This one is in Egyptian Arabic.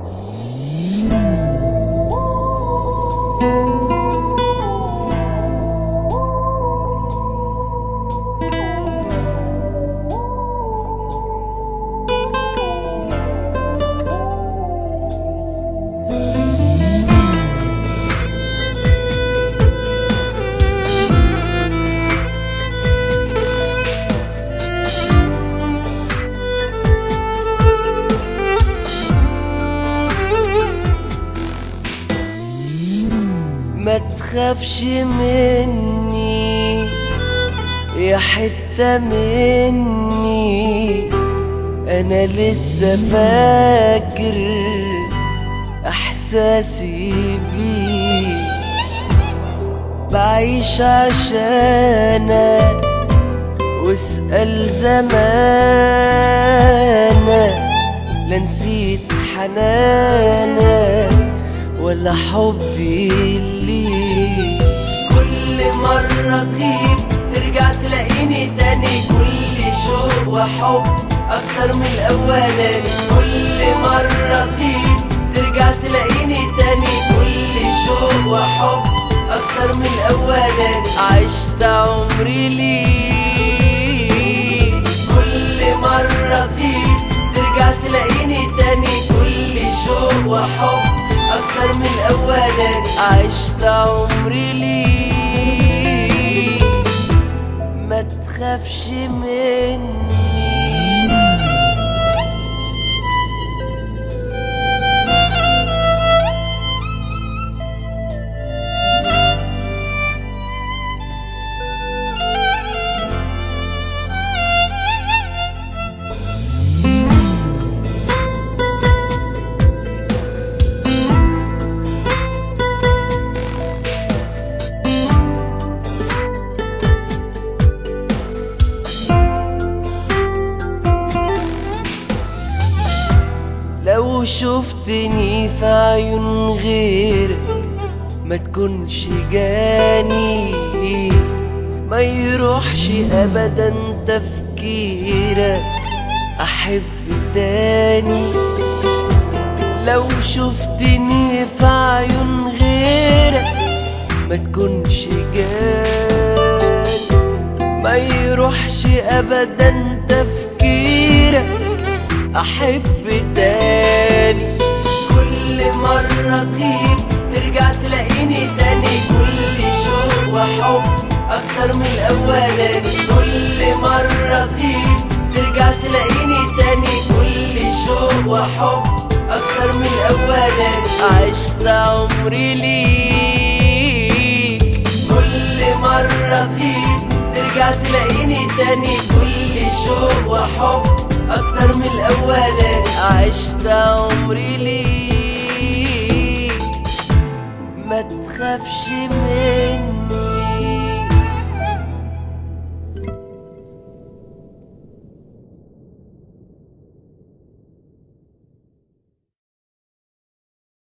ما تخافش مني يا حتة مني أنا لسه فاكر إحساسي بيك بعيش عشانك واسأل زمانك لا نسيت حنانك ولا حبي ليك كل مرة تغيب ترجع تلاقيني تاني كل شوق وحب أكتر من الأولاني كل مرة تغيب ترجع تلاقيني تاني كل شوق وحب أكتر من الأولاني عشت عمري ليك كل مرة تغيب ترجع تلاقيني تاني كل شوق وحب أكتر من الأولاني عشت عمري ليك ما تخافش مني لو شفتني في عيون غيرك ما تكونش جاني ما يروحش ابدا تفكيرك احب تاني لو شفتني في عيون غيرك ما تكونش جاني ما يروحش ابدا تفكيرك احب تاني كل مرة تغيب ترجع تلاقيني تاني كل شوق وحب اكتر من الاولاني كل مرة تغيب ترجع تلاقيني تاني كل شوق وحب اكتر من الاولاني عشت عمري ليك كل مرة تغيب ترجع تلاقيني تاني كل شوق وحب أكتر من الأولاني عشت عمري ليك ما تخافش مني